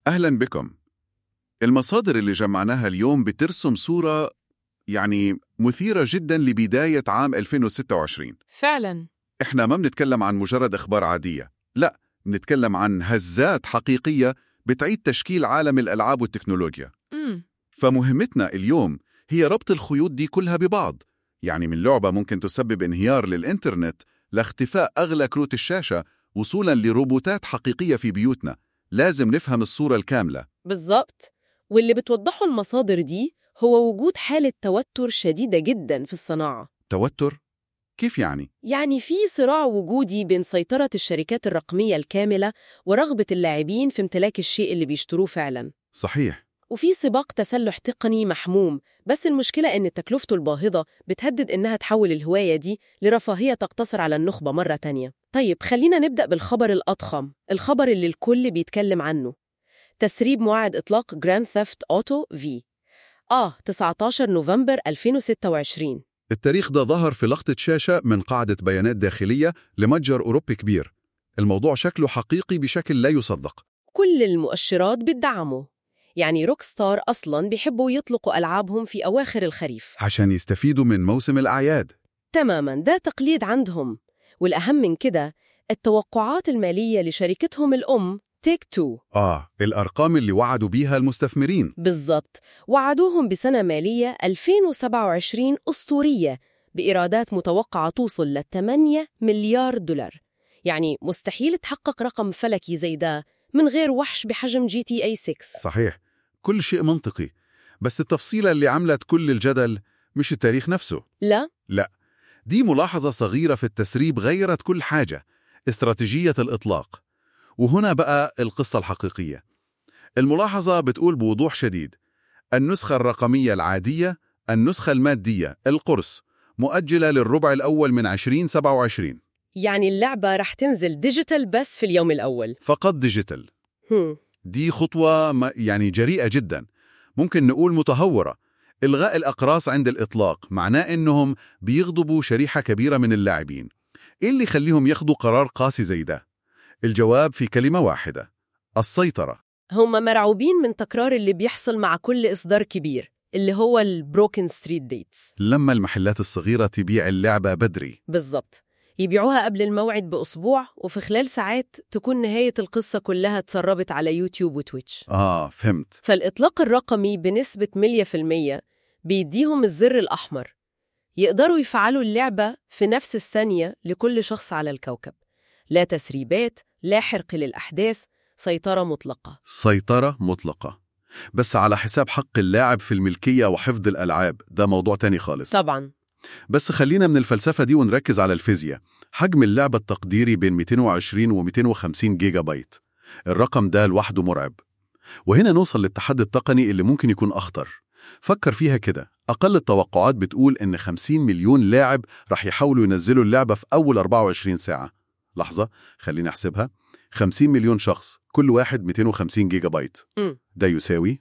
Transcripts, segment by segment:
أهلا بكم المصادر اللي جمعناها اليوم بترسم صورة يعني مثيرة جدا لبداية عام 2026 فعلا إحنا ما بنتكلم عن مجرد أخبار عادية لا بنتكلم عن هزات حقيقية بتعيد تشكيل عالم الألعاب والتكنولوجيا امم فمهمتنا اليوم هي ربط الخيوط دي كلها ببعض يعني من لعبة ممكن تسبب انهيار للإنترنت لاختفاء أغلى كروت الشاشة وصولا لروبوتات حقيقية في بيوتنا لازم نفهم الصورة الكاملة بالظبط واللي بتوضحه المصادر دي هو وجود حالة توتر شديدة جدا في الصناعة توتر؟ كيف يعني؟ يعني في صراع وجودي بين سيطرة الشركات الرقمية الكاملة ورغبة اللاعبين في امتلاك الشيء اللي بيشتروه فعلا صحيح وفي سباق تسلح تقني محموم بس المشكلة إن تكلفته الباهظة بتهدد إنها تحول الهواية دي لرفاهية تقتصر على النخبة مرة تانية طيب خلينا نبدأ بالخبر الأضخم الخبر اللي الكل بيتكلم عنه تسريب موعد إطلاق جراند ثيفت أوتو في آه 19 نوفمبر 2026 التاريخ ده ظهر في لقطة شاشة من قاعدة بيانات داخلية لمتجر أوروبي كبير الموضوع شكله حقيقي بشكل لا يصدق كل المؤشرات بتدعمه يعني روك ستار أصلاً بيحبوا يطلقوا ألعابهم في أواخر الخريف عشان يستفيدوا من موسم الأعياد تماماً ده تقليد عندهم والأهم من كده التوقعات المالية لشركتهم الأم تيك تو آه الأرقام اللي وعدوا بيها المستثمرين بالضبط وعدوهم بسنة مالية 2027 أسطورية بإيرادات متوقعة توصل ل 8 مليار دولار يعني مستحيل تحقق رقم فلكي زي ده من غير وحش بحجم جي تي اي 6 صحيح كل شيء منطقي بس التفصيلة اللي عملت كل الجدل مش التاريخ نفسه لا دي ملاحظة صغيرة في التسريب غيرت كل حاجة استراتيجية الإطلاق وهنا بقى القصة الحقيقية الملاحظة بتقول بوضوح شديد النسخة الرقمية العادية النسخة المادية القرص مؤجلة للربع الأول من 2027 يعني اللعبة رح تنزل ديجيتال بس في اليوم الأول فقط ديجيتال هم. دي خطوة ما- يعني جريئة جدا ممكن نقول متهورة إلغاء الأقراص عند الإطلاق معناه إنهم بيغضبوا شريحة كبيرة من اللاعبين إيه اللي يخليهم ياخدوا قرار قاسي زي ده؟ الجواب في كلمة واحدة السيطرة هم مرعوبين من تكرار اللي بيحصل مع كل إصدار كبير اللي هو البروكن ستريت ديتس لما المحلات الصغيرة تبيع اللعبة بدري بالضبط يبيعوها قبل الموعد بأسبوع وفي خلال ساعات تكون نهاية القصة كلها اتسربت على يوتيوب وتويتش آه فهمت فالإطلاق الرقمي بنسبة 100% بيديهم الزر الأحمر يقدروا يفعلوا اللعبة في نفس الثانية لكل شخص على الكوكب لا تسريبات لا حرق للأحداث سيطرة مطلقة سيطرة مطلقة بس على حساب حق اللاعب في الملكية وحفظ الألعاب ده موضوع تاني خالص طبعاً بس خلينا من الفلسفة دي ونركز على الفيزياء حجم اللعبة التقديري بين 220 و 250 جيجا بايت الرقم ده لوحده مرعب وهنا نوصل للتحدي التقني اللي ممكن يكون أخطر فكر فيها كده أقل التوقعات بتقول إن 50 مليون لاعب رح يحاولوا ينزلوا اللعبة في أول 24 ساعة لحظة خليني أحسبها 50 مليون شخص كل واحد 250 جيجا بايت مم. ده يساوي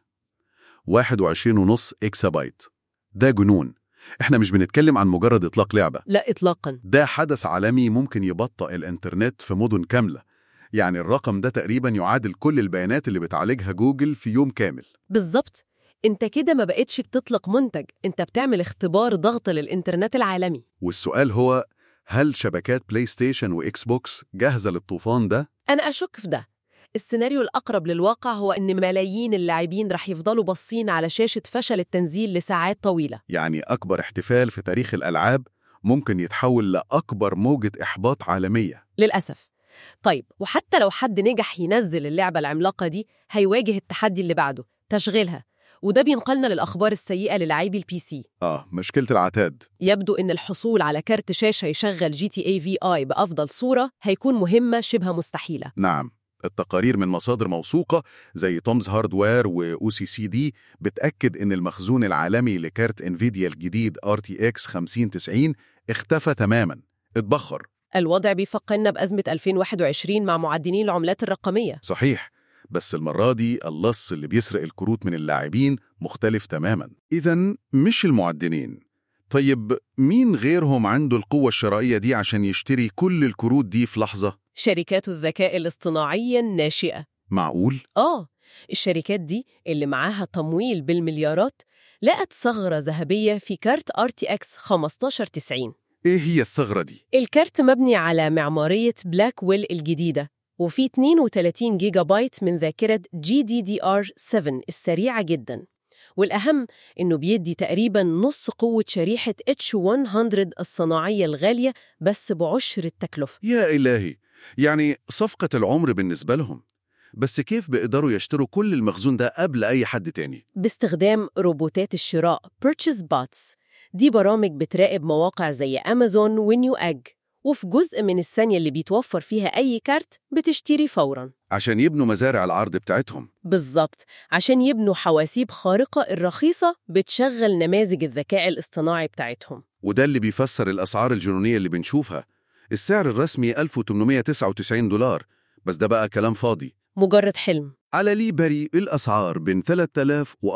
21.5 إكسا بايت ده جنون احنا مش بنتكلم عن مجرد إطلاق لعبة لا إطلاقاً ده حدث عالمي ممكن يبطئ الإنترنت في مدن كاملة يعني الرقم ده تقريبا يعادل كل البيانات اللي بتعالجها جوجل في يوم كامل بالظبط انت كده ما بقتش بتطلق منتج انت بتعمل اختبار ضغط للإنترنت العالمي والسؤال هو هل شبكات بلاي ستيشن وإكس بوكس جاهزة للطوفان ده؟ أنا أشك في ده السيناريو الأقرب للواقع هو إن ملايين اللاعبين رح يفضلوا باصين على شاشة فشل التنزيل لساعات طويلة يعني أكبر احتفال في تاريخ الألعاب ممكن يتحول لأكبر موجة إحباط عالمية للأسف طيب وحتى لو حد نجح ينزل اللعبة العملاقة دي هيواجه التحدي اللي بعده تشغيلها وده بينقلنا للأخبار السيئة للاعبي البي سي آه مشكلة العتاد يبدو إن الحصول على كارت شاشة يشغل جي تي اي في اي بأفضل صورة هيكون مهمة شبه مستحيلة نعم التقارير من مصادر موثوقة زي تومز هاردوير و سي سي دي بتأكد إن المخزون العالمي لكارت انفيديا الجديد RTX 5090 اختفى تماماً اتبخر الوضع بيفكرنا بأزمة 2021 مع معدنين العملات الرقمية صحيح بس المرة دي اللص اللي بيسرق الكروت من اللاعبين مختلف تماماً إذا مش المعدنين طيب مين غيرهم عنده القوة الشرائية دي عشان يشتري كل الكروت دي في لحظة؟ شركات الذكاء الاصطناعي الناشئة معقول؟ آه الشركات دي اللي معاها تمويل بالمليارات لقت ثغرة ذهبية في كارت RTX 1590 إيه هي الثغرة دي؟ الكارت مبني على معمارية بلاك ويل الجديدة وفيه 32 جيجا بايت من ذاكرة GDDR7 السريعة جدا والأهم إنه بيدي تقريبا نص قوة شريحة H100 الصناعية الغالية بس بعشر التكلفة يا إلهي يعني صفقة العمر بالنسبة لهم بس كيف بيقدروا يشتروا كل المخزون ده قبل أي حد تاني؟ باستخدام روبوتات الشراء Purchase Bots دي برامج بتراقب مواقع زي أمازون ونيو أج وفي جزء من الثانية اللي بيتوفر فيها أي كارت بتشتري فوراً عشان يبنوا مزارع العرض بتاعتهم بالظبط عشان يبنوا حواسيب خارقة الرخيصة بتشغل نماذج الذكاء الاصطناعي بتاعتهم وده اللي بيفسر الأسعار الجنونية اللي بنشوفها السعر الرسمي 1899 دولار بس ده بقى كلام فاضي مجرد حلم على ليبري الأسعار بين 3000 و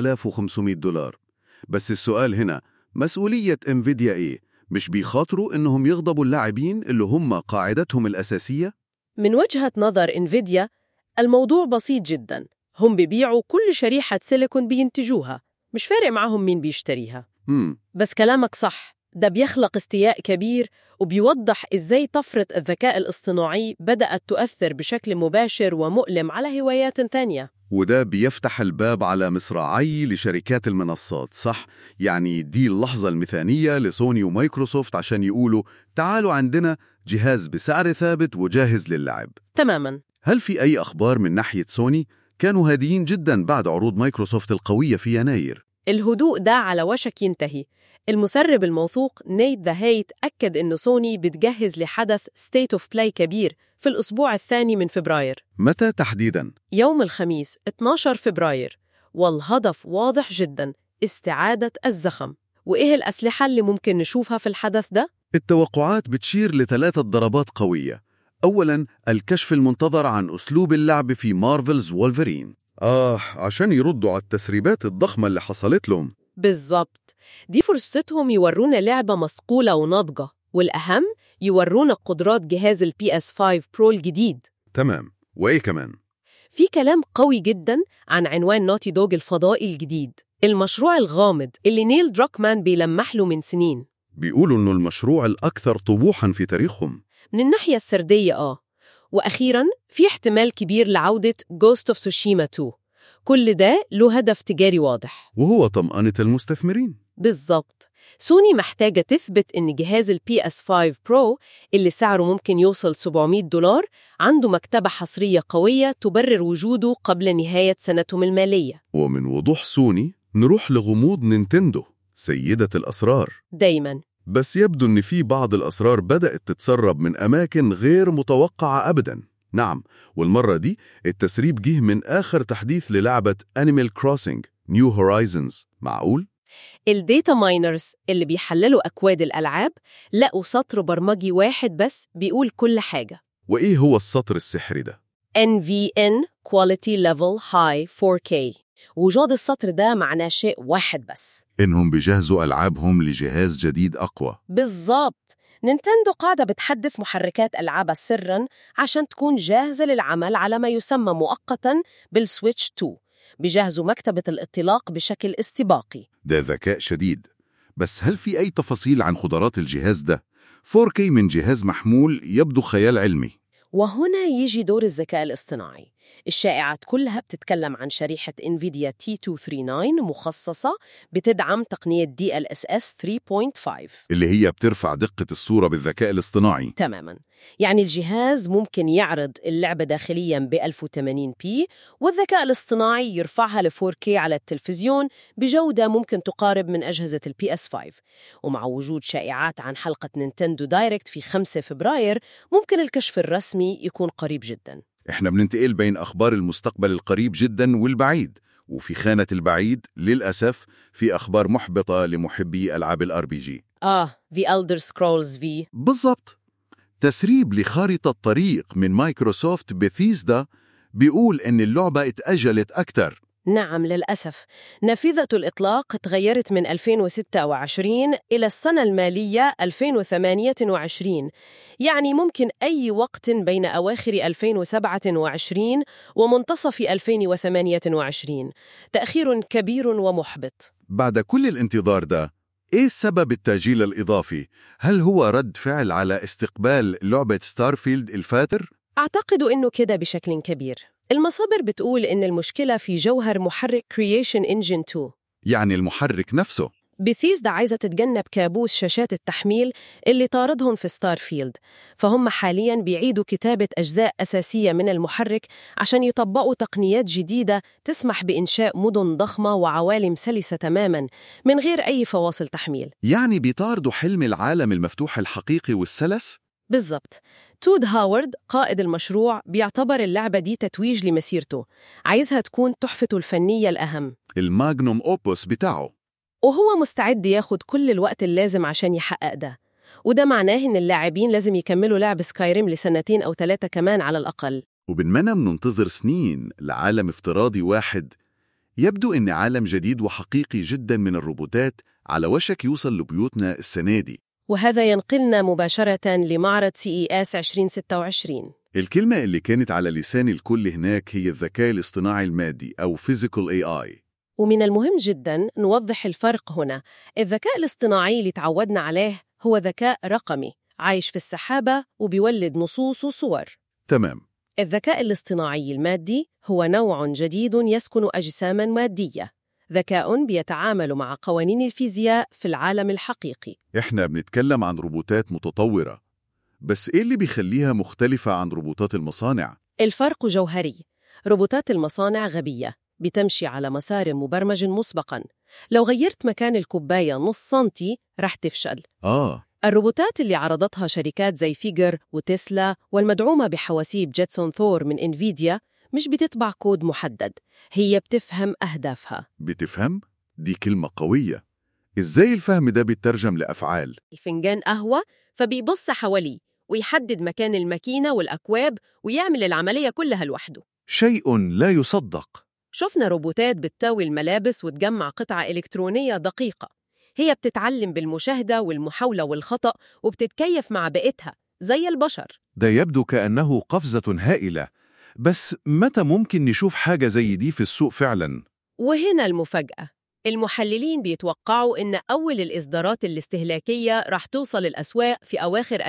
4500 دولار بس السؤال هنا مسؤولية انفيديا إيه؟ مش بيخاطروا إنهم يغضبوا اللاعبين اللي هم قاعدتهم الأساسية؟ من وجهة نظر انفيديا الموضوع بسيط جدا هم بيبيعوا كل شريحة سيليكون بينتجوها مش فارق معهم مين بيشتريها مم. بس كلامك صح ده بيخلق استياء كبير وبيوضح إزاي طفرة الذكاء الاصطناعي بدأت تؤثر بشكل مباشر ومؤلم على هوايات ثانية وده بيفتح الباب على مصراعي لشركات المنصات صح؟ يعني دي اللحظة المثالية لسوني ومايكروسوفت عشان يقولوا تعالوا عندنا جهاز بسعر ثابت وجاهز للعب تماماً هل في أي أخبار من ناحية سوني؟ كانوا هاديين جدا بعد عروض مايكروسوفت القوية في يناير الهدوء ده على وشك ينتهي المسرب الموثوق نيت ذا هيت أكد إن سوني بتجهز لحدث ستيت اوف بلاي كبير في الأسبوع الثاني من فبراير متى تحديدا؟ يوم الخميس 12 فبراير والهدف واضح جدا استعادة الزخم وإيه الأسلحة اللي ممكن نشوفها في الحدث ده؟ التوقعات بتشير لثلاثة ضربات قوية أولا الكشف المنتظر عن أسلوب اللعب في مارفلز وولفرين آه عشان يردوا على التسريبات الضخمة اللي حصلت لهم بالظبط دي فرصتهم يورونا لعبة مصقولة وناضجة والأهم يورونا قدرات جهاز ال PS5 Pro الجديد تمام وإيه كمان؟ في كلام قوي جدا عن عنوان نوتي دوج الفضائي الجديد المشروع الغامض اللي نيل دروكمان بيلمح له من سنين بيقولوا إنه المشروع الأكثر طموحا في تاريخهم من الناحية السردية آه وأخيراً في احتمال كبير لعودة Ghost of Tsushima 2 كل ده له هدف تجاري واضح وهو طمأنة المستثمرين بالظبط سوني محتاجة تثبت إن جهاز ال PS5 Pro اللي سعره ممكن يوصل 700 دولار عنده مكتبة حصرية قوية تبرر وجوده قبل نهاية سنتهم المالية ومن وضوح سوني نروح لغموض نينتندو سيدة الأسرار دايماً بس يبدو إن في بعض الأسرار بدأت تتسرب من أماكن غير متوقعة أبداً نعم والمرة دي التسريب جه من آخر تحديث للعبة Animal Crossing New Horizons معقول؟ الديتا ماينرز اللي بيحللوا أكواد الألعاب لقوا سطر برمجي واحد بس بيقول كل حاجة وإيه هو السطر السحري ده؟ NVN Quality Level High 4K وجود السطر ده معناه شيء واحد بس إنهم بيجهزوا ألعابهم لجهاز جديد أقوى بالظبط نينتندو قاعدة بتحدث محركات ألعابها سرا عشان تكون جاهزة للعمل على ما يسمى مؤقتا بالسويتش 2 بيجهزوا مكتبة الانطلاق بشكل استباقي ده ذكاء شديد بس هل في أي تفاصيل عن قدرات الجهاز ده؟ 4K من جهاز محمول يبدو خيال علمي وهنا يجي دور الذكاء الاصطناعي الشائعات كلها بتتكلم عن شريحة انفيديا T239 مخصصة بتدعم تقنية DLSS 3.5 اللي هي بترفع دقة الصورة بالذكاء الاصطناعي تماما يعني الجهاز ممكن يعرض اللعبة داخليا ب 1080p والذكاء الاصطناعي يرفعها ل 4K على التلفزيون بجودة ممكن تقارب من أجهزة ال PS5 ومع وجود شائعات عن حلقة نينتندو دايركت في 5 فبراير ممكن الكشف الرسمي يكون قريب جدا احنا بننتقل بين أخبار المستقبل القريب جدا والبعيد وفي خانة البعيد للأسف في أخبار محبطة لمحبي ألعاب الار بي جي آه The Elder Scrolls V بالضبط تسريب لخارطة طريق من مايكروسوفت بثيسدا بيقول إن اللعبة اتأجلت أكتر نعم للأسف نافذة الإطلاق تغيرت من 2026 إلى السنة المالية 2028 يعني ممكن أي وقت بين أواخر 2027 ومنتصف 2028 تأخير كبير ومحبط بعد كل الانتظار ده إيه سبب التأجيل الإضافي؟ هل هو رد فعل على استقبال لعبة ستارفيلد الفاتر؟ أعتقد إنه كده بشكل كبير المصادر بتقول إن المشكلة في جوهر محرك Creation Engine 2 يعني المحرك نفسه بثيسدا عايزة تتجنب كابوس شاشات التحميل اللي طاردهم في ستارفيلد فهم حالياً بيعيدوا كتابة أجزاء أساسية من المحرك عشان يطبقوا تقنيات جديدة تسمح بإنشاء مدن ضخمة وعوالم سلسة تماماً من غير أي فواصل تحميل يعني بيطاردوا حلم العالم المفتوح الحقيقي والسلس؟ بالضبط تود هاورد قائد المشروع بيعتبر اللعبة دي تتويج لمسيرته عايزها تكون تحفته الفنية الأهم الماجنوم أوبوس بتاعه وهو مستعد ياخد كل الوقت اللازم عشان يحقق ده وده معناه إن اللاعبين لازم يكملوا لعب سكايريم لسنتين أو ثلاثة كمان على الأقل وبنمنا بننتظر سنين لعالم افتراضي واحد يبدو إن عالم جديد وحقيقي جدا من الروبوتات على وشك يوصل لبيوتنا السنة دي وهذا ينقلنا مباشرة لمعرض سي إي إس 2026 الكلمة اللي كانت على لسان الكل هناك هي الذكاء الاصطناعي المادي أو Physical AI ومن المهم جدا نوضح الفرق هنا الذكاء الاصطناعي اللي تعودنا عليه هو ذكاء رقمي عايش في السحابة وبيولد نصوص وصور تمام الذكاء الاصطناعي المادي هو نوع جديد يسكن أجساماً مادية ذكاء بيتعامل مع قوانين الفيزياء في العالم الحقيقي إحنا بنتكلم عن روبوتات متطورة بس إيه اللي بيخليها مختلفة عن روبوتات المصانع؟ الفرق جوهري روبوتات المصانع غبية بتمشي على مسار مبرمج مسبقاً لو غيرت مكان الكوباية نص سنتي رح تفشل آه الروبوتات اللي عرضتها شركات زي فيجر وتسلا والمدعومة بحواسيب جيتسون ثور من إنفيديا مش بتتبع كود محدد هي بتفهم أهدافها بتفهم؟ دي كلمة قوية إزاي الفهم ده بيترجم لأفعال؟ الفنجان قهوة فبيبص حواليه ويحدد مكان الماكينة والأكواب ويعمل العملية كلها لوحده شيء لا يصدق شفنا روبوتات بتساوي الملابس وتجمع قطعة إلكترونية دقيقة هي بتتعلم بالمشاهدة والمحاولة والخطأ وبتتكيف مع بيئتها زي البشر ده يبدو كأنه قفزة هائلة بس متى ممكن نشوف حاجة زي دي في السوق فعلا؟ وهنا المفاجأة المحللين بيتوقعوا إن أول الإصدارات الاستهلاكية رح توصل الأسواق في أواخر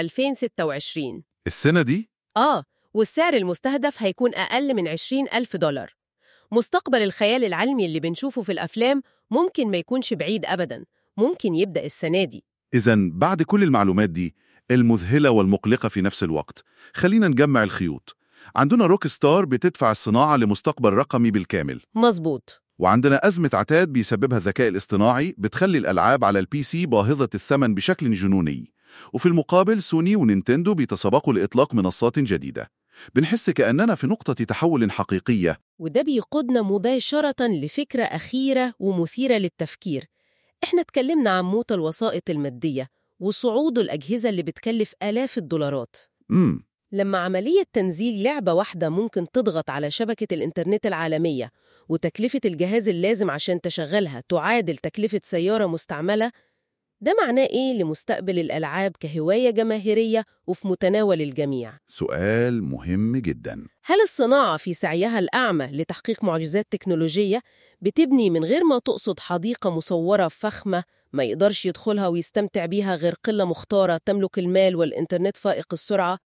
2026 السنة دي؟ آه والسعر المستهدف هيكون أقل من 20 ألف دولار مستقبل الخيال العلمي اللي بنشوفه في الأفلام ممكن ما يكونش بعيد أبداً ممكن يبدأ السنة دي إذا بعد كل المعلومات دي المذهلة والمقلقة في نفس الوقت خلينا نجمع الخيوط عندنا روك ستار بتدفع الصناعة لمستقبل رقمي بالكامل مظبوط وعندنا أزمة عتاد بيسببها الذكاء الاصطناعي بتخلي الألعاب على البي سي باهظة الثمن بشكل جنوني وفي المقابل سوني ونينتندو بيتسابقوا لإطلاق منصات جديدة بنحس كأننا في نقطة تحول حقيقية وده بيقودنا مباشرة لفكرة أخيرة ومثيرة للتفكير إحنا اتكلمنا عن موت الوسائط المادية وصعود الأجهزة اللي بتكلف آلاف الدولارات امم لما عملية تنزيل لعبة واحدة ممكن تضغط على شبكة الإنترنت العالمية وتكلفة الجهاز اللازم عشان تشغلها تعادل تكلفة سيارة مستعملة ده معناه إيه لمستقبل الألعاب كهواية جماهيرية وفي متناول الجميع؟ سؤال مهم جدا هل الصناعة في سعيها الأعمى لتحقيق معجزات تكنولوجية بتبني من غير ما تقصد حديقة مصورة فخمة ما يقدرش يدخلها ويستمتع بيها غير قلة مختارة تملك المال والإنترنت فائق السرعة